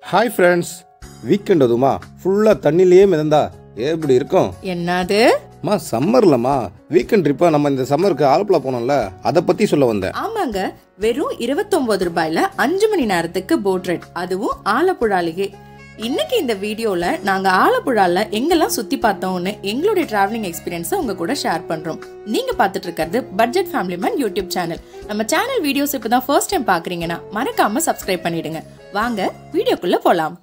hi friends weekend அதுமா ஃபுல்லாக தண்ணிலேயே மிதந்தா எப்படி இருக்கும் என்னது மா சம்மர்லம்மா வீக்கெண்ட் ட்ரிப்பாக நம்ம இந்த சம்மருக்கு ஆலப்புழா போனோம்ல அதை பற்றி சொல்ல வந்தேன் ஆமாங்க வெறும் 29 ரூபாயில அஞ்சு மணி நேரத்துக்கு போட் ரைட் அதுவும் ஆலப்புழாலேயே இன்னைக்கு இந்த வீடியோல நாங்க ஆலப்புழால எங்கெல்லாம் சுத்தி பார்த்தோம்னு எங்களுடைய டிராவலிங் எக்ஸ்பீரியன்ஸை உங்க கூட ஷேர் பண்றோம் நீங்க பார்த்துட்டு இருக்கிறது budget family man YouTube channel நம்ம சேனல் வீடியோஸ் இப்பதான் ஃபர்ஸ்ட் டைம் பாக்குறீங்கன்னா மறக்காம சப்ஸ்கிரைப் பண்ணிடுங்க வாங்க வீடியோக்குள்ள போலாம்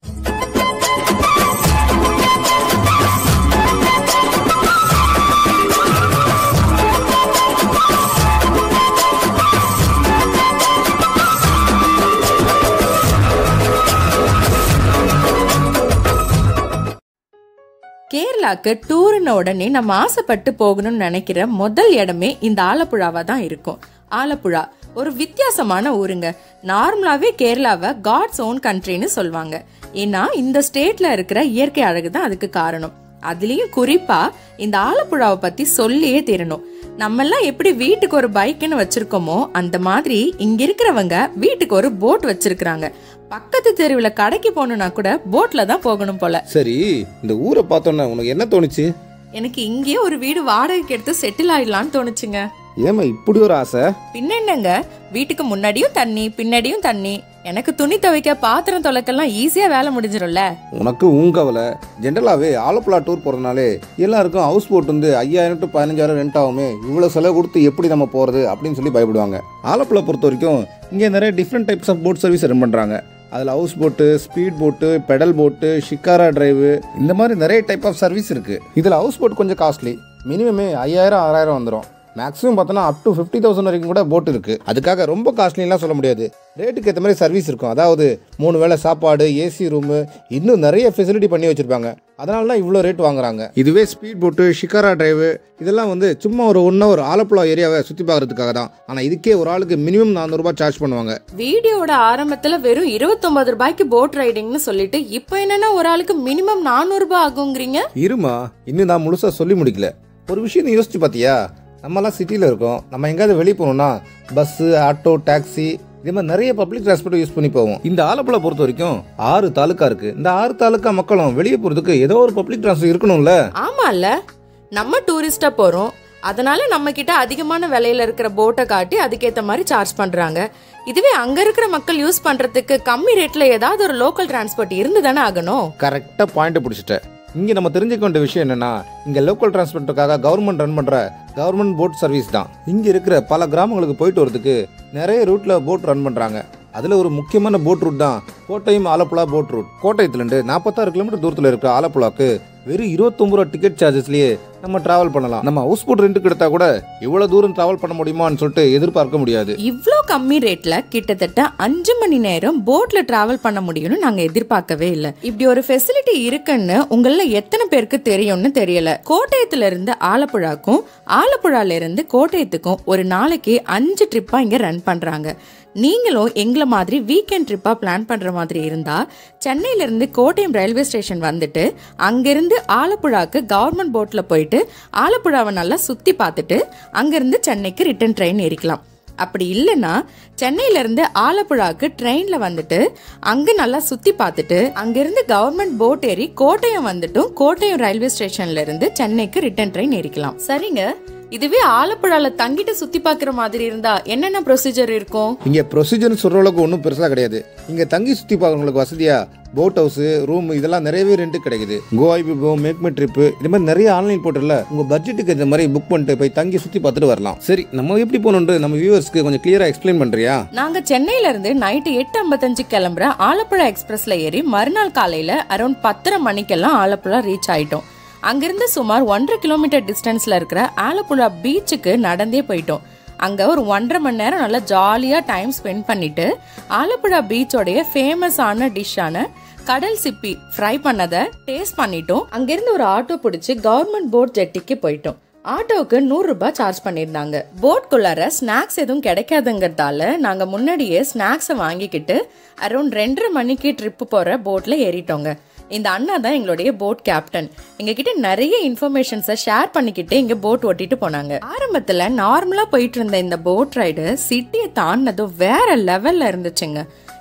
கேரளாக்கு டூர்னு உடனே நம்ம ஆசைப்பட்டு போகணும்னு நினைக்கிற முதல் இடமே இந்த ஆலப்புழாவா தான் இருக்கும் ஆலப்புழா ஒரு வித்தியாசமான ஊருங்க நார்மலாவே கேரளாவை காட்ஸ் ஓன் கண்ட்ரின்னு சொல்லுவாங்க ஏன்னா இந்த ஸ்டேட்ல இருக்கிற இயற்கை அழகு தான் அதுக்கு காரணம் அதுலயும் குறிப்பா இந்த ஆலப்புழாவை பத்தி சொல்லியே தீரணும் நம்ம எல்லாம் எப்படி வீட்டுக்கு ஒரு பைக்குன்னு வச்சிருக்கோமோ அந்த மாதிரி இங்க இருக்கிறவங்க வீட்டுக்கு ஒரு போட் வச்சிருக்கிறாங்க பக்கத்து தெருவில் கடைக்கு போகணும்னா கூட போட்ல தான் போகணும் போல சரி இந்த ஊரை பார்த்தோன்னே உனக்கு என்ன தோணுச்சு எனக்கு இங்கேயே ஒரு வீடு வாடகைக்கு எடுத்து செட்டில் ஆயிடலாம்னு தோணுச்சுங்க ஏமா இப்படி ஒரு ஆசை பின்ன என்னங்க வீட்டுக்கு முன்னாடியும் தண்ணி பின்னாடியும் தண்ணி எனக்கு துணி துவைக்க பாத்திரம் துவைக்கெல்லாம் ஈஸியா வேலை முடிஞ்சிரும்ல உனக்கு ஊங்கவலை ஜென்ரலாகவே ஆலப்புழா டூர் போகிறதுனாலே எல்லாருக்கும் ஹவுஸ் போட் வந்து ஐயாயிரம் டு பதினஞ்சாயிரம் ரெண்ட் ஆகுமே இவ்வளோ செலவு கொடுத்து எப்படி நம்ம போகிறது அப்படின்னு சொல்லி பயப்படுவாங்க ஆலப்புழா பொறுத்த வரைக்கும் இங்கே நிறைய different types of boat service run பண்ணுறாங்க அதில் ஹவுஸ் போட்டு ஸ்பீட் போட்டு பெடல் போட்டு ஷிக்காரா டிரைவு இந்த மாதிரி நிறைய டைப் ஆஃப் சர்வீஸ் இருக்குது இதில் ஹவுஸ் போட் கொஞ்சம் காஸ்ட்லி மினிமமே ஐயாயிரம் ஆறாயிரம் வந்துடும் மேக்ஸிமம் பார்த்தோன்னா அப் டு ஃபிஃப்டி தௌசண்ட் வரைக்கும் கூட போட் இருக்குது அதுக்காக ரொம்ப காஸ்ட்லிலாம் சொல்ல முடியாது ரேட்டுக்கு ஏற்ற மாதிரி சர்வீஸ் இருக்கும் அதாவது மூணு வேளை சாப்பாடு ஏசி ரூமு இன்னும் நிறைய ஃபெசிலிட்டி பண்ணி வச்சுருப்பாங்க அதனால தான் இவ்வளோ ரேட் வாங்குறாங்க இதுவே ஸ்பீட் போட்டு ஷிக்காரா டிரைவு இதெல்லாம் வந்து சும்மா ஒரு ஒன் ஹவர் ஆலப்புழா ஏரியாவை சுற்றி பார்க்கறதுக்காக தான் ஆனால் இதுக்கே ஒரு ஆளுக்கு மினிமம் நானூறுரூபா சார்ஜ் பண்ணுவாங்க வீடியோட ஆரம்பத்துல வெறும் 29 ரூபாய்க்கு போட் ரைடிங்னு சொல்லிட்டு இப்போ என்னன்னா ஒரு ஆளுக்கு மினிமம் 400 ரூபாய் ஆகுங்கிறீங்க இருமா இன்னும் நான் முழுசாக சொல்லி முடிக்கல ஒரு விஷயம் நீ யோசிச்சு பார்த்தியா நம்மலாம் சிட்டியில் இருக்கோம் நம்ம எங்கேயாவது வெளியே போகணும்னா பஸ்ஸு ஆட்டோ டாக்ஸி இதே மாதிரி நிறைய பப்ளிக் டிரான்ஸ்போர்ட் யூஸ் பண்ணி போவோம் இந்த ஆலப்புழா பொறுத்த வரைக்கும் ஆறு தாலுக்கா இருக்கு இந்த ஆறு தாலுக்கா மக்களும் வெளியே போகிறதுக்கு ஏதோ ஒரு பப்ளிக் டிரான்ஸ்போர்ட் இருக்கணும்ல ஆமால நம்ம டூரிஸ்டா போறோம் அதனால நம்ம கிட்ட அதிகமான விலையில இருக்கிற போட்டை காட்டி அதுக்கேத்த மாதிரி சார்ஜ் பண்றாங்க இதுவே அங்க இருக்கிற மக்கள் யூஸ் பண்றதுக்கு கம்மி ரேட்ல ஏதாவது ஒரு லோக்கல் டிரான்ஸ்போர்ட் இருந்து தானே ஆகணும் கரெக்டாக பாயிண்ட் பிடிச்சிட்ட இங்கே நம்ம தெரிஞ்சுக்க வேண்டிய விஷயம் என்னன்னா இங்கே லோக்கல் டிரான்ஸ்போர்ட்டுக்காக கவர்மெண்ட் ரன் பண்ணுற கவர்மெண்ட் போட் சர்வீஸ் தான் இங்கே இருக்கிற பல கிராமங்களுக்கு போயிட்டு வரதுக்கு நிறைய ரூட்டில் போட் ரன் பண்ணுறாங்க அதில் ஒரு முக்கியமான போட் ரூட் தான் கோட்டையும் ஆலப்புழா போட் ரூட் கோட்டயத்துலேருந்து நாற்பத்தாறு கிலோமீட்டர் தூரத்தில் இருக்கிற ஆலப்புழாக்கு வெறும் இருபத்தொம்பது ரூபா டிக்கெட் சார்ஜஸ்லேயே நம்ம டிராவல் பண்ணலாம் நம்ம ஹவுஸ் போட் ரெண்ட்டுக்கு எடுத்தா கூட இவ்வளோ தூரம் டிராவல் பண்ண முடியுமான்னு சொல்லிட்டு எதிர்பார்க்க முடியாது இவ்ளோ கம்மி ரேட்ல கிட்டத்தட்ட அஞ்சு மணி நேரம் போட்ல டிராவல் பண்ண முடியும்னு நாங்க எதிர்பார்க்கவே இல்ல இப்படி ஒரு ஃபெசிலிட்டி இருக்குன்னு உங்கள எத்தனை பேருக்கு தெரியும்னு தெரியல கோட்டயத்துல இருந்து ஆலப்புழாக்கும் ஆலப்புழால இருந்து கோட்டயத்துக்கும் ஒரு நாளைக்கு அஞ்சு ட்ரிப்பா இங்க ரன் பண்றாங்க நீங்களும் எங்களை மாதிரி வீக்கெண்ட் ட்ரிப்பா பிளான் பண்ற மாதிரி இருந்தா சென்னையில இருந்து கோட்டயம் ரயில்வே ஸ்டேஷன் வந்துட்டு அங்கிருந்து ஆலப்புழாக்கு கவர்மெண்ட் போட்ல போயிட்டு ஆலப்புழாவை நல்லா சுத்தி பார்த்துட்டு அங்கிருந்து சென்னைக்கு ரிட்டர்ன் ட்ரெயின் ஏறிக்கலாம் அப்படி இல்லைன்னா சென்னையில இருந்து ஆலப்புழாக்கு ட்ரெயின்ல வந்துட்டு அங்க நல்லா சுத்தி பார்த்துட்டு அங்கிருந்து கவர்மெண்ட் போட் ஏறி கோட்டயம் வந்துட்டும் கோட்டயம் ரயில்வே ஸ்டேஷன்ல இருந்து சென்னைக்கு ரிட்டர்ன் ட்ரெயின் ஏறிக்கலாம் சரிங்க இதுவே ஆலப்புழால தங்கிட்டு சுத்தி பார்க்குற மாதிரி இருந்தா என்னென்ன ப்ரொசீஜர் இருக்கும் இங்கே ப்ரொசீஜர்னு சொல்கிற அளவுக்கு ஒன்றும் பெருசாக கிடையாது இங்கே தங்கி சுற்றி பார்க்குறவங்களுக்கு வசதியாக போட் ஹவுஸு ரூம் இதெல்லாம் நிறையவே ரெண்ட் கிடைக்குது கோவா பிபோ மேக்மே ட்ரிப்பு இது மாதிரி நிறைய ஆன்லைன் போர்ட்டலில் உங்கள் பட்ஜெட்டுக்கு இந்த மாதிரி புக் பண்ணிட்டு போய் தங்கி சுற்றி பார்த்துட்டு வரலாம் சரி நம்ம எப்படி போகணுன்ட்டு நம்ம வியூவர்ஸ்க்கு கொஞ்சம் கிளியராக எக்ஸ்பிளைன் பண்ணுறியா நாங்க சென்னையில இருந்து நைட்டு எட்டு ஐம்பத்தஞ்சு கிளம்புற ஆலப்புழா எக்ஸ்பிரஸ்ல ஏறி மறுநாள் காலையில அரௌண்ட் பத்தரை மணிக்கெல்லாம் ஆலப்புழா ரீச் ஆயிட்டோம் அங்கிருந்து சுமார் ஒன்றரை கிலோமீட்டர் டிஸ்டன்ஸ்ல இருக்கிற ஆலப்புழா பீச்சுக்கு நடந்தே போயிட்டோம் அங்க ஒரு ஒன்றரை மணி நேரம் நல்லா ஜாலியா டைம் ஸ்பெண்ட் பண்ணிட்டு ஆலப்புழா பீச்சோடைய ஃபேமஸான டிஷ்ஷான கடல் சிப்பி ஃப்ரை பண்ணதை டேஸ்ட் பண்ணிட்டோம் அங்கிருந்து ஒரு ஆட்டோ பிடிச்சி கவர்மெண்ட் போட் ஜெட்டிக்கு போயிட்டோம் ஆட்டோவுக்கு நூறு ரூபாய் சார்ஜ் பண்ணியிருந்தாங்க போட்குள்ளார ஸ்நாக்ஸ் எதுவும் கிடைக்காதுங்கிறதால நாங்கள் முன்னாடியே ஸ்நாக்ஸை வாங்கிக்கிட்டு அரௌண்ட் ரெண்டரை மணிக்கு ட்ரிப்பு போகிற போட்டில் ஏறிட்டோங்க இந்த அண்ணா தான் எங்களுடைய போட் கேப்டன் எங்ககிட்ட நிறைய இன்ஃபர்மேஷன்ஸை ஷேர் பண்ணிக்கிட்டு இங்க போட் ஓட்டிட்டு போனாங்க ஆரம்பத்துல நார்மலா போயிட்டு இருந்த இந்த போட் ரைடு சிட்டியை தாண்டினதும் வேற லெவல்ல இருந்துச்சுங்க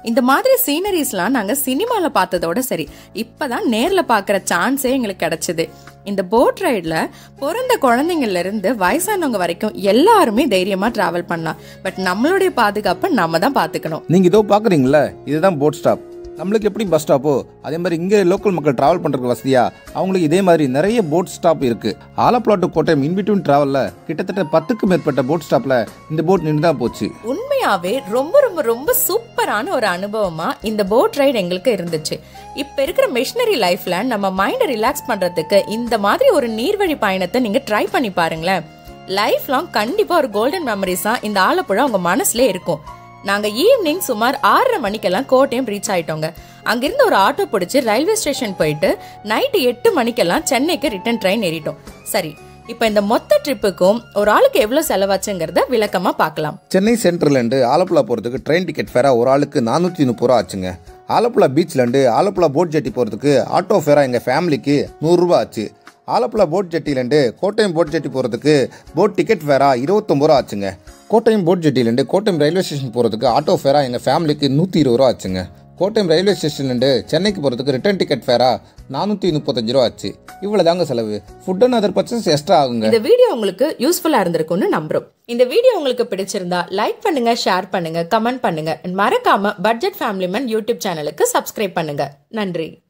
இந்த மாதிரி சீனரிஸ்லாம் நாங்க சினிமால பார்த்ததோட சரி இப்பதான் நேர்ல பார்க்குற சான்ஸே எங்களுக்கு கிடைச்சது இந்த போட் ரைட்ல பிறந்த குழந்தைங்கள்ல இருந்து வயசானவங்க வரைக்கும் எல்லாருமே தைரியமா டிராவல் பண்ணலாம் பட் நம்மளுடைய பாதுகாப்பை நம்ம தான் பாத்துக்கணும் நீங்கள் இதோ பார்க்குறீங்களா இதுதான் போட் ஸ்டாப் நம்மளுக்கு எப்படி பஸ் ஸ்டாப்போ அதே மாதிரி இங்கே லோக்கல் மக்கள் டிராவல் பண்ணுறதுக்கு வசதியா அவங்களுக்கு இதே மாதிரி நிறைய போட் ஸ்டாப் இருக்குது ஆலப்புழா டு கோட்டயம் இன்பிட்வீன் டிராவலில் கிட்டத்தட்ட பத்துக்கும் மேற்பட்ட போட் ஸ்டாப்பில் இந்த போட் நின்று தான் போச்சு உண்மையாவே ரொம்ப ரொம்ப ரொம்ப சூப்பரான ஒரு அனுபவமா இந்த போட் ரைடு எங்களுக்கு இருந்துச்சு இப்ப இருக்கிற மிஷினரி லைஃப்ல நம்ம மைண்டை ரிலாக்ஸ் பண்றதுக்கு இந்த மாதிரி ஒரு நீர்வழி பயணத்தை நீங்க ட்ரை பண்ணி பாருங்களேன் லைஃப் லாங் கண்டிப்பா ஒரு கோல்டன் மெமரிஸா இந்த ஆலப்புழா உங்க மனசுல இருக்கும் நாங்க ஈவினிங் சுமார் ஆறரை மணிக்கெல்லாம் கோட்டயம் ரீச் ஆயிட்டோங்க அங்கிருந்து ஒரு ஆட்டோ பிடிச்சி ரயில்வே ஸ்டேஷன் போயிட்டு நைட்டு எட்டு மணிக்கெல்லாம் சென்னைக்கு ரிட்டர்ன் ட்ரெயின் ஏறிட்டோம் சரி இப்போ இந்த மொத்த ட்ரிப்புக்கும் ஒரு ஆளுக்கு எவ்வளவு செலவாச்சுங்கிறத விளக்கமா பார்க்கலாம் சென்னை சென்ட்ரல்லேருந்து ஆலப்புழா போகிறதுக்கு ட்ரெயின் டிக்கெட் ஃபேராக ஒரு ஆளுக்கு நானூற்றி முப்பது ரூபா ஆச்சுங்க ஆலப்புழா பீச்லேருந்து ஆலப்புழா போட் ஜெட்டி போகிறதுக்கு ஆட்டோ ஃபேராக எங்கள் ஃபேமிலிக்கு நூறுரூவா ஆச்சு ஆலப்புழா போட் ஜெட்டிலேருந்து கோட்டயம் போட் ஜெட்டி போகிறதுக்கு போட் டிக்கெட் ஃபேராக இருபத்தொம்பது ரூபா ஆச்சுங்க கோட்டயம் போட் ஜெட்டிலேருந்து கோட்டயம் ரயில்வே ஸ்டேஷன் போகிறதுக்கு ஆட்டோ ஃபேராக எங்கள் ஃபேமிலிக்கு நூற்றி இருபது ரூபா ஆச்சுங்க கோட்டயம் ரயில்வே ஸ்டேஷன்லேருந்து சென்னைக்கு போகிறதுக்கு ரிட்டர்ன் டிக்கெட் ஃபேராக நானூற்றி முப்பத்தஞ்சு ரூபா ஆச்சு இவ்வளோ தாங்க செலவு food and other purchase extra ஆகுங்க இந்த வீடியோ உங்களுக்கு யூஸ்ஃபுல்லா இருந்திருக்கும்னு நம்புறோம் இந்த வீடியோ உங்களுக்கு பிடிச்சிருந்தா லைக் பண்ணுங்க ஷேர் பண்ணுங்க கமெண்ட் பண்ணுங்க and மறக்காம பட்ஜெட் ஃபேமிலி மேன் யூடியூப் சேனலுக்கு சப்ஸ்கிரைப் பண்ணுங்க நன்றி